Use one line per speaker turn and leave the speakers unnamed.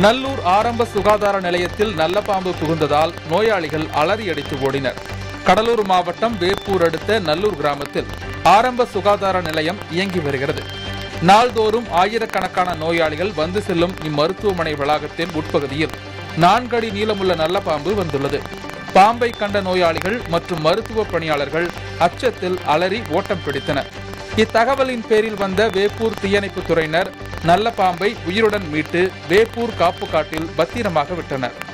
நல்லூர் ஆரம்ப சுகாதார நிலையத்தில் நல்ல பாம்பு புகுந்ததால் நோயாளிகள் அலறி அடித்து ஓடினர் கடலூர் மாவட்டம் வேப்பூர் அடுத்த நல்லூர் கிராமத்தில் ஆரம்ப சுகாதார நிலையம் இயங்கி வருகிறது நாள்தோறும் ஆயிரக்கணக்கான நோயாளிகள் வந்து செல்லும் இம்மருத்துவமனை வளாகத்தின் உட்பகுதியில் நான்கு அடி நீளமுள்ள நல்ல பாம்பு வந்துள்ளது பாம்பை கண்ட நோயாளிகள் மற்றும் மருத்துவ பணியாளர்கள் அச்சத்தில் அலறி ஓட்டம் பிடித்தனர் இத்தகவலின் பேரில் வந்த வேப்பூர் தீயணைப்புத் துறையினர் நல்ல பாம்பை உயிருடன் மீட்டு வேப்பூர் காப்பு காட்டில் பத்திரமாக விட்டனர்